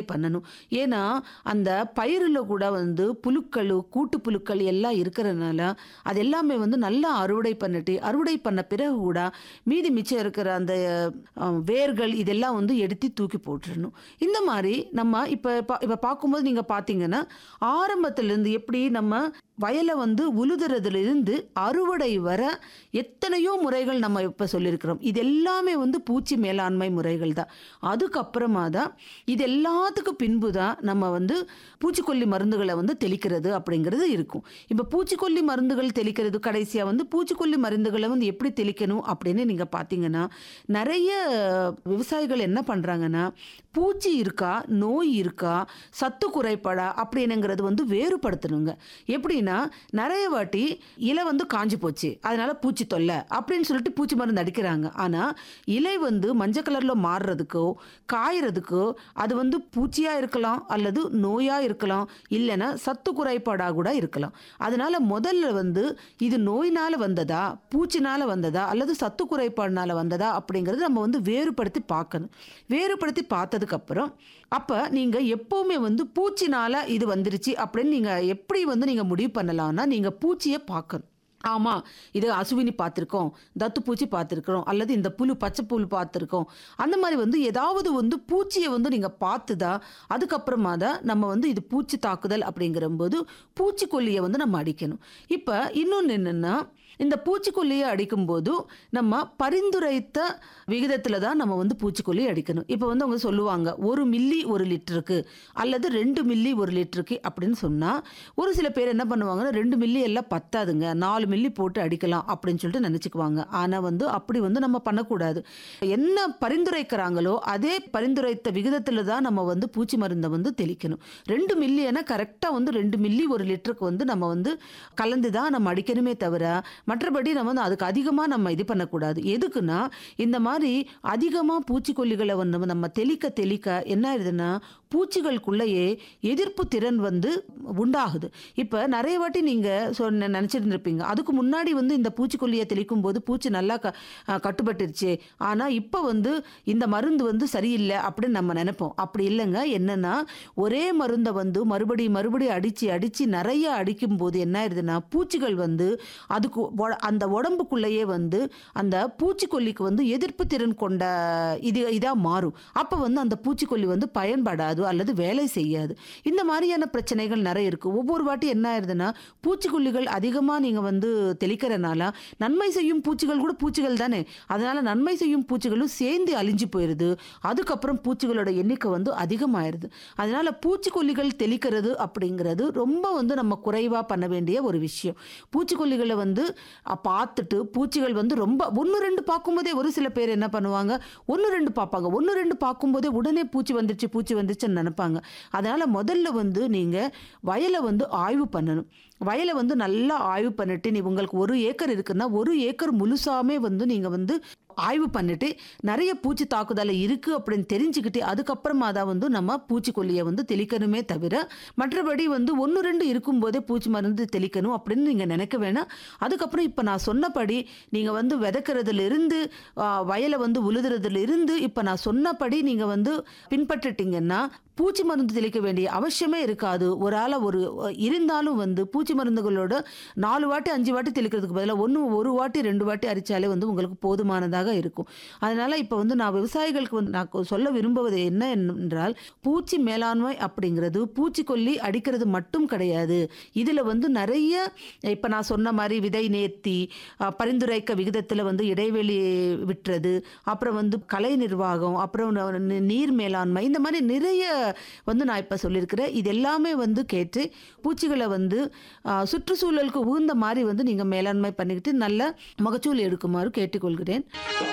பண்ணணும் ஏன்னா அந்த பயிரில் கூட வந்து புழுக்கள் கூட்டு புழுக்கள் எல்லாம் இருக்கிறதுனால அது எல்லாமே வந்து நல்லா அறுவடை பண்ணிட்டு அறுவடை பண்ண பிறகு கூட மீதி மிச்சம் இருக்கிற அந்த அஹ், வேர்கள் இதெல்லாம் வந்து எடுத்து தூக்கி போட்டுறணும் இந்த மாதிரி நம்ம இப்போ இப்போ பார்க்கும்போது நீங்கள் பார்த்தீங்கன்னா ஆரம்பத்திலேருந்து எப்படி நம்ம வயலை வந்து உழுதுறதுலேருந்து அறுவடை வர எத்தனையோ முறைகள் நம்ம இப்போ சொல்லியிருக்கிறோம் இது எல்லாமே வந்து பூச்சி மேலாண்மை முறைகள் தான் அதுக்கப்புறமா தான் இது எல்லாத்துக்கும் பின்பு தான் நம்ம வந்து பூச்சிக்கொல்லி மருந்துகளை வந்து தெளிக்கிறது அப்படிங்கிறது இருக்கும் இப்போ பூச்சிக்கொல்லி மருந்துகள் தெளிக்கிறது கடைசியாக வந்து பூச்சிக்கொல்லி மருந்துகளை வந்து எப்படி தெளிக்கணும் அப்படின்னு நீங்கள் பார்த்தீங்கன்னா நிறைய விவசாயிகள் என்ன பண்ணுறாங்கன்னா பூச்சி இருக்கா நோய் இருக்கா சத்து குறைபாடா அப்படின்னுங்கிறது வந்து வேறுபடுத்தணுங்க எப்படின்னா நிறைய வாட்டி இலை வந்து காஞ்சு போச்சு அதனால பூச்சி தொல்லை அப்படின்னு சொல்லிட்டு பூச்சி மருந்து அடிக்கிறாங்க ஆனால் இலை வந்து மஞ்சள் கலரில் மாறுறதுக்கோ காயறதுக்கோ அது வந்து பூச்சியாக இருக்கலாம் அல்லது நோயாக இருக்கலாம் இல்லைன்னா சத்து குறைபாடாக கூட இருக்கலாம் அதனால முதல்ல வந்து இது நோயினால் வந்ததா பூச்சினால் வந்ததா அல்லது சத்து குறைபாடுனால வந்ததா அப்படிங்கிறது நம்ம வந்து வேறுபடுத்தி பார்க்கணும் வேறுபடுத்தி பார்த்ததுக்கப்புறம் அப்போ நீங்கள் எப்போவுமே வந்து பூச்சினால் இது வந்துருச்சு அப்படின்னு நீங்கள் எப்படி வந்து நீங்கள் முடிவு பண்ணலாம்னா நீங்கள் பூச்சியை பார்க்கணும் ஆமாம் இது அசுவினி பார்த்துருக்கோம் தத்து பூச்சி பார்த்துருக்குறோம் அல்லது இந்த புழு பச்சை புழு பார்த்துருக்கோம் அந்த மாதிரி வந்து ஏதாவது வந்து பூச்சியை வந்து நீங்கள் பார்த்து தான் அதுக்கப்புறமா தான் நம்ம வந்து இது பூச்சி தாக்குதல் அப்படிங்கிறம்போது பூச்சிக்கொல்லியை வந்து நம்ம அடிக்கணும் இப்போ இன்னொன்று என்னென்னா இந்த பூச்சிக்கொல்லியை அடிக்கும்போது நம்ம பரிந்துரைத்த விகிதத்தில் தான் நம்ம வந்து பூச்சிக்கொல்லி அடிக்கணும் இப்போ வந்து அவங்க சொல்லுவாங்க ஒரு மில்லி ஒரு லிட்டருக்கு அல்லது ரெண்டு மில்லி ஒரு லிட்டருக்கு அப்படின்னு சொன்னால் ஒரு சில பேர் என்ன பண்ணுவாங்கன்னா ரெண்டு மில்லி எல்லாம் பத்தாதுங்க நாலு மில்லி போட்டு அடிக்கலாம் அப்படின்னு சொல்லிட்டு நினச்சிக்குவாங்க ஆனால் வந்து அப்படி வந்து நம்ம பண்ணக்கூடாது என்ன பரிந்துரைக்கிறாங்களோ அதே பரிந்துரைத்த விகிதத்தில் தான் நம்ம வந்து பூச்சி மருந்தை வந்து தெளிக்கணும் ரெண்டு மில்லியனா கரெக்டாக வந்து ரெண்டு மில்லி ஒரு லிட்டருக்கு வந்து நம்ம வந்து கலந்து தான் நம்ம அடிக்கணுமே தவிர மற்றபடி நம்ம வந்து அதுக்கு அதிகமாக நம்ம இது பண்ணக்கூடாது எதுக்குன்னா இந்த மாதிரி அதிகமாக பூச்சிக்கொல்லிகளை வந்து நம்ம தெளிக்க தெளிக்க என்ன ஆயிடுதுன்னா பூச்சிகளுக்குள்ளேயே எதிர்ப்பு திறன் வந்து உண்டாகுது இப்போ நிறைய வாட்டி நீங்கள் சொன்ன நினச்சிருந்துருப்பீங்க அதுக்கு முன்னாடி வந்து இந்த பூச்சிக்கொல்லியை தெளிக்கும் போது பூச்சி நல்லா க அஹ் கட்டுப்பட்டுருச்சு ஆனால் இப்போ வந்து இந்த மருந்து வந்து சரியில்லை அப்படின்னு நம்ம நினைப்போம் அப்படி இல்லைங்க என்னன்னா ஒரே மருந்தை வந்து மறுபடியும் மறுபடியும் அடித்து அடித்து நிறைய அடிக்கும் போது என்ன ஆயிடுதுன்னா பூச்சிகள் வந்து அதுக்கு ஒ- அந்த உடம்புக்குள்ளேயே வந்து அந்த பூச்சிக்கொல்லிக்கு வந்து எதிர்ப்பு திறன் கொண்ட இது இதாக மாறும் அப்போ வந்து அந்த பூச்சிக்கொல்லி வந்து பயன்படாது அல்லது வேலை செய்யாது இந்த மாதிரியான பிரச்சனைகள் நிறைய இருக்குது ஒவ்வொரு வாட்டி என்ன ஆயிருதுன்னா பூச்சிக்கொல்லிகள் அதிகமாக நீங்கள் வந்து தெளிக்கிறனால நன்மை செய்யும் பூச்சிகள் கூட பூச்சிகள் தானே அதனால நன்மை செய்யும் பூச்சிகளும் சேர்ந்து அழிஞ்சு போயிடுது அதுக்கப்புறம் பூச்சிகளோட எண்ணிக்கை வந்து அதிகமாயிருது அதனால பூச்சிக்கொல்லிகள் தெளிக்கிறது அப்படிங்கிறது ரொம்ப வந்து நம்ம குறைவாக பண்ண வேண்டிய ஒரு விஷயம் பூச்சிக்கொல்லிகளை வந்து அ, பார்த்துட்டு பூச்சிகள் வந்து ரொம்ப ஒன்று ரெண்டு பார்க்கும்போதே ஒரு சில பேர் என்ன பண்ணுவாங்க ஒன்று ரெண்டு பார்ப்பாங்க ஒன்று ரெண்டு பார்க்கும்போதே உடனே பூச்சி வந்துருச்சு பூச்சி வந்துருச்சுன்னு நினைப்பாங்க அதனால முதல்ல வந்து நீங்கள் வயலை வந்து ஆய்வு பண்ணணும் வயலை வந்து நல்லா ஆய்வு பண்ணிட்டு நீ உங்களுக்கு ஒரு ஏக்கர் இருக்குன்னா ஒரு ஏக்கர் முழுசாமே வந்து நீங்கள் வந்து ஆய்வு பண்ணிட்டு நிறைய பூச்சி தாக்குதல் இருக்குது அப்படின்னு தெரிஞ்சுக்கிட்டு அதுக்கப்புறமா தான் வந்து நம்ம பூச்சிக்கொல்லியை வந்து தெளிக்கணுமே தவிர மற்றபடி வந்து ஒன்று ரெண்டு இருக்கும்போதே பூச்சி மருந்து தெளிக்கணும் அப்படின்னு நீங்கள் நினைக்க வேணாம் அதுக்கப்புறம் இப்போ நான் சொன்னபடி நீங்கள் வந்து விதைக்கிறதுல இருந்து ஆ, வயலை வந்து உழுதுறதுல இருந்து இப்போ நான் சொன்னபடி நீங்கள் வந்து பின்பற்றிட்டீங்கன்னா பூச்சி மருந்து தெளிக்க வேண்டிய அவசியமே இருக்காது ஒரு ஆளை ஒரு இருந்தாலும் வந்து பூச்சி மருந்துகளோட நாலு வாட்டி அஞ்சு வாட்டி தெளிக்கிறதுக்கு பதிலாக ஒன்று ஒரு வாட்டி ரெண்டு வாட்டி அரிச்சாலே வந்து உங்களுக்கு போதுமானதாக இருக்கும் அதனால இப்போ வந்து நான் விவசாயிகளுக்கு வந்து நான் கொ- சொல்ல விரும்புவது என்ன என்றால் பூச்சி மேலாண்மை அப்படிங்கிறது பூச்சிக்கொல்லி அடிக்கிறது மட்டும் கிடையாது இதில் வந்து நிறைய இப்போ நான் சொன்ன மாதிரி விதை நேர்த்தி அஹ், பரிந்துரைக்க விகிதத்தில் வந்து இடைவெளி விட்டுறது அப்புறம் வந்து கலை நிர்வாகம் அப்புறம் ந- நீர் மேலாண்மை இந்த மாதிரி நிறைய வந்து நான் இப்போ சொல்லியிருக்கிறேன் இது எல்லாமே வந்து கேட்டு பூச்சிகளை வந்து அஹ், சுற்றுச்சூழலுக்கு உகந்த மாதிரி வந்து நீங்கள் மேலாண்மை பண்ணிக்கிட்டு நல்ல மகச்சூல் எடுக்குமாறு கேட்டுக்கொள்கிறேன்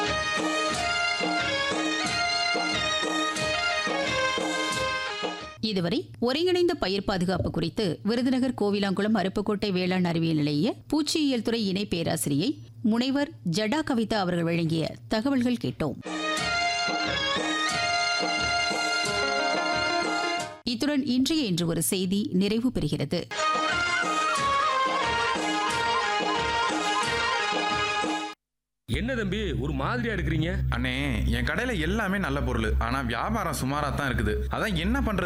இதுவரை ஒருங்கிணைந்த பயிர் பாதுகாப்பு குறித்து விருதுநகர் கோவிலாங்குளம் அருப்புக்கோட்டை வேளாண் அறிவியல் நிலைய பூச்சியியல் துறை இணை பேராசிரியை முனைவர் ஜடா கவிதா அவர்கள் வழங்கிய தகவல்கள் கேட்டோம் இத்துடன் இன்றைய இன்று ஒரு செய்தி நிறைவு பெறுகிறது என்ன தம்பி ஒரு மாதிரியா இருக்கிறீங்க அண்ணே என் கடையில எல்லாமே நல்ல பொருள் ஆனா வியாபாரம் சுமாரா தான் இருக்குது அதான் என்ன பண்றது